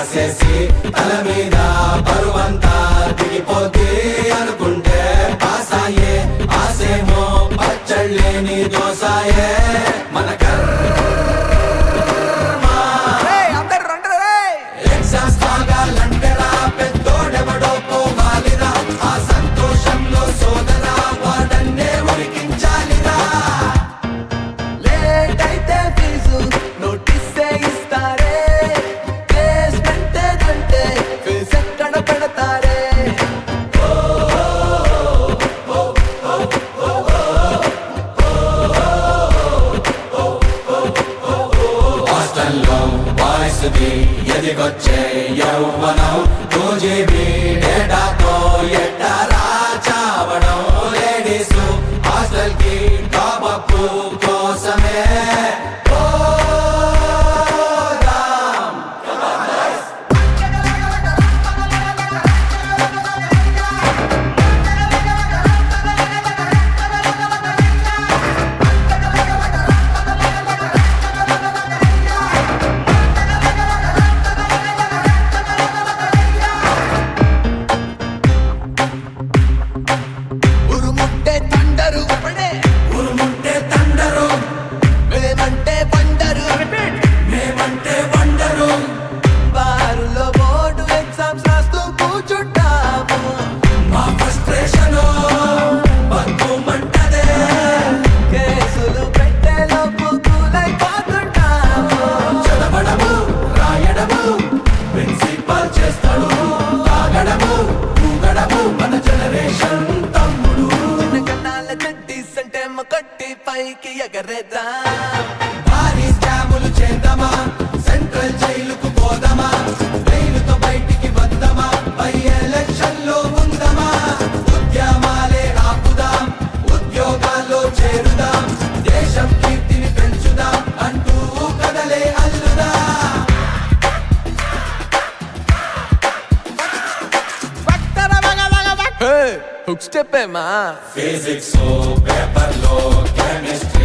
రాసేసి తల మీద బరువంతా దిగిపోతే అనుకుంటే పాసాయే ఆసేమో పచ్చళ్ళేని దోసాయే మన అందరు రండి రే ఎగ్జామ్స్ బాగాలంటే రా పెద్దోడెవడో పోవాలిరా ఆ సంతోషంలో సోదరా వాడన్నే ఉరికించాలిరా లేట్ అయితే ఫీజు నోటీస్ ఇస్తారే ప్లేస్మెంట్ అంటే ఫీజు ఎక్కడ పెడతారే హాస్టల్లో బాయ్స్ ది ఎదిగొచ్చే యౌవనం టూ జీబీ డేటాతో ఎట్టరా చావడం లేడీస్ హాస్టల్ కి టాప్ అప్ కోసమే ఉరుముంటే తండరు ఉరుముంటే తండరు మేమంటే పండరు మేమంటే వండరు బారులో బోర్డు ఎగ్జామ్స్ రాస్తూ కూర్చుంటాము మా ఫ్రస్ట్రేషన్ బంధుమంటదే కేసులు పెట్టేలోపు కూలైపోతుంటాము చదవడము రాయడము ప్రిన్సిపల్ చేస్తాడు తాగడము ఊగడము మన జనరేషన్ తమ్ముడు చిన్న కన్నాల చెట్టీస్ అంటే కొట్టి పైకి ఎగరేద్దాం భారీ స్కాములు చేద్దామా సెంట్రల్ జైలుకు పోదామా బెయిలుతో బయటికి వద్దామా పై ఎలక్షన్ లో ఉందామా ఉద్యమాలే ఆపుదాం ఉద్యోగాల్లో చేరుదాం దేశం కీర్తిని పెంచుదాం అంటూ కదలే అల్లుదా హుక్ స్టెప్ ఏమా ఫిజిక్స్ పేపర్ లో కెమిస్ట్రీ